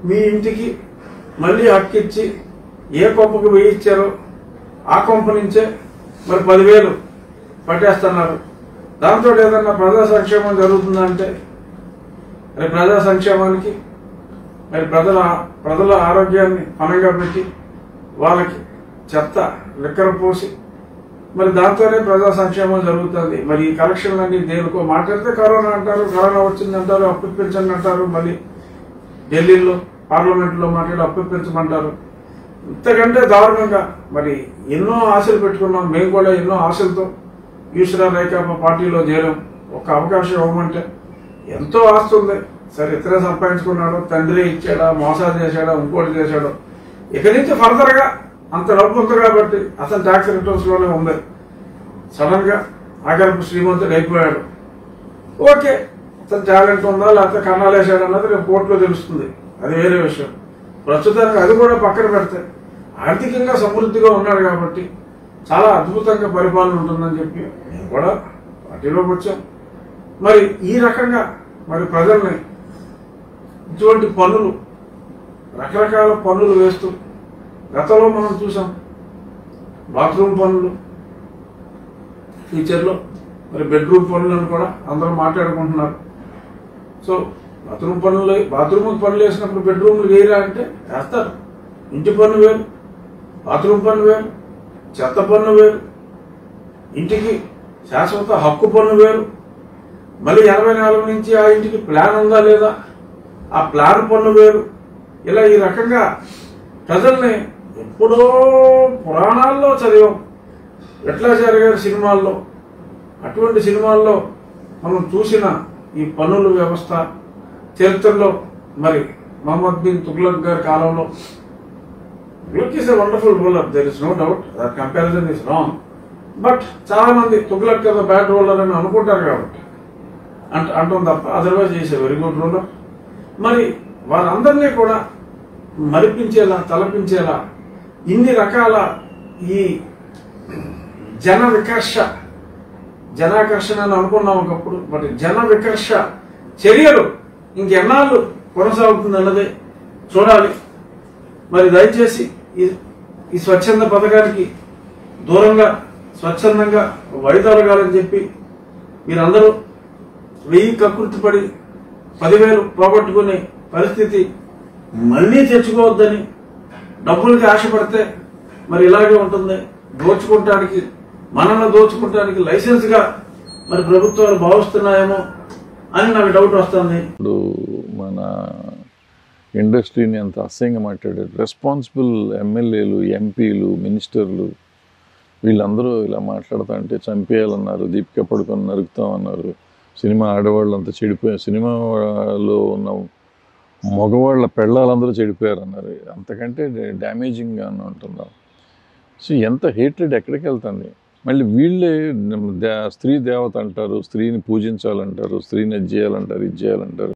మీ ఇంటికి మళ్ళీ హక్కిచ్చి ఏ కొంపకు వేయించారో ఆ కొంప నుంచే మరి పదివేలు పట్టేస్తున్నారు దాంతో ఏదన్నా ప్రజా సంక్షేమం జరుగుతుందంటే మరి ప్రజా సంక్షేమానికి మరి ప్రజల ప్రజల ఆరోగ్యాన్ని పనంగా పెట్టి వాళ్ళకి చెత్త లిక్కర పోసి మరి దాంతోనే ప్రజా సంక్షేమం జరుగుతుంది మరి ఈ కలెక్షన్లన్నీ దేనికో మాట్లాడితే కరోనా అంటారు కరోనా వచ్చిందంటారు అప్పు పెంచండి అంటారు మళ్ళీ ఢిల్లీలో పార్లమెంట్లో మాట్లాడి అప్పు పెంచమంటారు ఇంతకంటే దారుణంగా మరి ఎన్నో ఆశలు పెట్టుకున్నాం మేము కూడా ఎన్నో ఆశలతో ఈశ్వర రైకాప పార్టీలో చేరాం ఒక అవకాశం ఇవ్వమంటే ఎంతో ఆస్తి ఉంది సరే ఇతరే సంపాదించుకున్నాడు తండ్రి ఇచ్చాడా మోసాలు చేశాడా ఇంకోటి చేశాడు ఇక నుంచి ఫర్దర్ గా అంత డబ్బు ఉంది కాబట్టి అతను ట్యాక్స్ రిటర్న్స్ లోనే ఉంది సడన్ గా ఆగరపు శ్రీమంతుడు అయిపోయాడు ఓకే అతను టాలెంట్ ఉందా లేకపోతే కన్నాలు వేసాడు అన్నది రేపు కోర్టులో తెలుస్తుంది అది వేరే విషయం ప్రస్తుతానికి అది కూడా పక్కన పెడితే ఆర్థికంగా సమృద్ధిగా ఉన్నాడు కాబట్టి చాలా అద్భుతంగా పరిపాలన ఉంటుందని చెప్పి మేము కూడా పార్టీలోకి వచ్చాం మరి ఈ రకంగా మరి ప్రజల్ని ఇటువంటి పనులు రకరకాల పనులు వేస్తూ గతంలో మనం చూసాం బాత్రూమ్ పనులు ఫ్యూచర్లో మరి బెడ్రూమ్ పనులను కూడా అందరూ మాట్లాడుకుంటున్నారు సో బాత్రూమ్ పనులు బాత్రూమ్ పనులు వేసినప్పుడు బెడ్రూమ్లు వేయరా అంటే వేస్తారు ఇంటి పన్ను వేరు బాత్రూమ్ పన్ను వేరు చెత్త పన్ను వేరు ఇంటికి శాశ్వత హక్కు పన్ను వేరు మళ్ళీ ఎనభై నాలుగు నుంచి ఆ ఇంటికి ప్లాన్ ఉందా లేదా ఆ ప్లాన్ పన్ను వేరు ఇలా ఈ రకంగా ప్రజల్ని ఎప్పుడో పురాణాల్లో చదివాం విట్లాచార్య గారి సినిమాల్లో అటువంటి సినిమాల్లో మనం చూసిన ఈ పన్నుల వ్యవస్థ చరిత్రలో మరి మహమ్మద్ బిన్ తుగ్లక్ గారి కాలంలో Tughlaq is a wonderful ruler there is no doubt that comparison is wrong but చాలా మంది తుగ్లక్ కదా బ్యాడ్ రూలర్ అని అనుకుంటారు కాబట్టి అంట అంటాం తప్ప otherwise is a very good ruler మరి వారందరినీ కూడా మరిపించేలా తలపించేలా ఇన్ని రకాల ఈ జన వికర్ష జనాకర్షణ అని అనుకున్నాం ఒకప్పుడు బట్ జన వికర్ష చర్యలు ఇంకెన్నాళ్ళు కొనసాగుతుంది అన్నదే చూడాలి మరి దయచేసి ఈ ఈ స్వచ్ఛంద పథకానికి దూరంగా స్వచ్ఛందంగా వైదొలగాలని చెప్పి మీరందరూ వెయ్యి కకృతి పడి పదివేలు పోగొట్టుకునే పరిస్థితి మళ్ళీ తెచ్చుకోవద్దని డబ్బులకి ఆశపడితే మరి ఇలాగే ఉంటుంది దోచుకుంటానికి మనల్ని దోచుకుంటానికి లైసెన్స్ గా మరి ప్రభుత్వాలు భావిస్తున్నాయేమో అని నాకు డౌట్ వస్తుంది ఇప్పుడు మన ఇండస్ట్రీని అంత అసహ్యంగా మాట్లాడారు రెస్పాన్సిబుల్ ఎమ్మెల్యేలు ఎంపీలు మినిస్టర్లు వీళ్ళందరూ ఇలా మాట్లాడుతా అంటే చంపేయాలన్నారు దీపిక పడుకొని నరుకుతామన్నారు సినిమా ఆడవాళ్ళు అంతా చెడిపోయారు సినిమాలో ఉన్న మగవాళ్ళ పెళ్ళాలందరూ చెడిపోయారు అన్నారు అంతకంటే డ్యామేజింగ్గా అని అంటున్నాం సో ఎంత హేట్రెడ్ ఎక్కడికి వెళ్తుంది మళ్ళీ వీళ్ళే దే- స్త్రీ దేవత అంటారు స్త్రీని పూజించాలంటారు స్త్రీని అది చేయాలంటారు ఇది చేయాలంటారు